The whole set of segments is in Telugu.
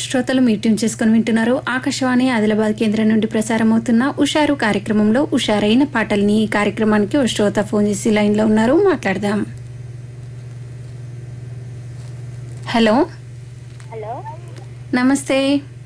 శ్రోతలు మీరు ట్యూన్ చేసుకుని వింటున్నారు ఆకాశవాణి ఆదిలాబాద్ కేంద్రం నుండి ప్రసారం అవుతున్న ఉషారు కార్యక్రమంలో ఉషారైన పాటల్ని ఈ కార్యక్రమానికి ఓ శ్రోత ఫోన్ చేసి లైన్ లో ఉన్నారు మాట్లాడదాం హలో హలో నమస్తే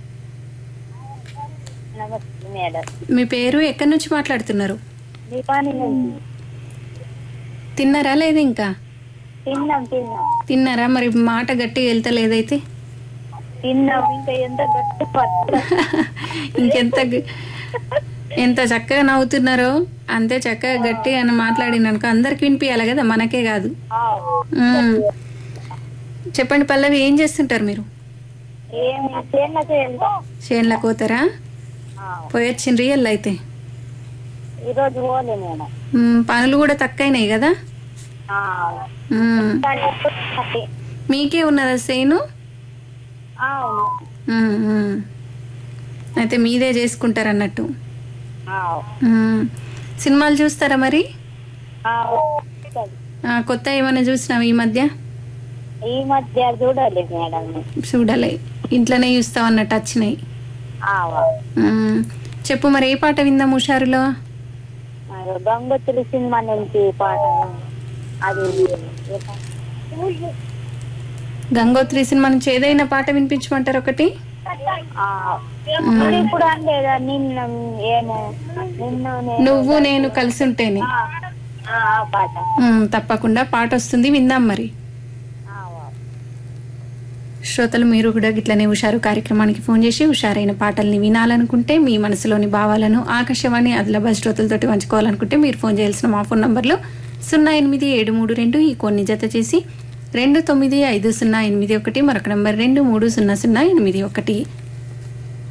నమస్తే మేడం మీ పేరు ఎక్కడి నుంచి మాట్లాడుతున్నారు దీపాని నుంచి తిన్నారా లేదా ఇంకా తిన్నాం తిన్నాం తిన్నారా మరి మాట గట్టిగా వెళ్తలేదైతే తిన్నాం ఇంకా ఎంత గట్టి పట్టు ఇంకెంత గ- ఎంత చక్కగా నవ్వుతున్నారో అంతే చక్కగా గట్టిగా అని మాట్లాడిననుకో అందరికి వినిపించాలి కదా మనకే కాదు మ్మ్. చెప్పండి పల్లవి ఏం చేస్తుంటారు మీరు ఏమి చేనులకు వెళ్తాం చేన్లకు పోతారా పోయొచ్చిన రియల్ అయితే ఈరోజు పోలే నేను మ్మ్, పనులు కూడా తక్కువైనాయి కదా ఆ, మ్మ్. కానీ ఎప్పుడు ఉన్నది. మీకే ఉన్నదా సేను అవును మ్మ్, మ్మ్. అయితే మీదే చేసుకుంటారు అన్నట్టు ఆ, మ్మ్. సినిమాలు చూస్తారా మరి ఆ, వస్తది. ఆ, కొత్త ఏమైనా చూసినావు ఈ మధ్య ఈ మధ్య చూడాలి మేడం చూడాలి ఇంట్లోనే చూస్తావు అన్నట్టు వచ్చినాయి ఆవా. మ్మ్. చెప్పు మరి ఏ పాట విందాం హుషారులో మరి గంగోత్రి సినిమా నుంచి పాట అది గంగోత్రి సినిమా నుంచి ఏదైనా పాట వినిపించమంటారు ఒకటి ఆ, మరి ఇప్పుడు అందేదా నిన్న ఏమో నిన్ను నేను నువ్వు నేను కలిసి ఉంటేనే ఆ, ఆ, ఆ పాట మ్మ్, తప్పకుండా పాట వస్తుంది విందాం మరి ఆవా. శ్రోతలు మీరు కూడా గిట్లనే హుషారు కార్యక్రమానికి ఫోన్ చేసి హుషారైన పాటల్ని వినాలనుకుంటే మీ మనసులోని భావాలను ఆకాశవాణి ఆదిలాబాద్ శ్రోతలతోటి పంచుకోవాలనుకుంటే మీరు ఫోన్ చేయాల్సిన మా ఫోన్ నంబర్లు సున్నా ఎనిమిది ఏడు మూడు రెండు ఈ కొన్ని జత చేసి రెండు తొమ్మిది ఐదు సున్నా ఎనిమిది ఒకటి మరొక నంబర్ రెండు మూడు సున్నా సున్నా ఎనిమిది ఒకటి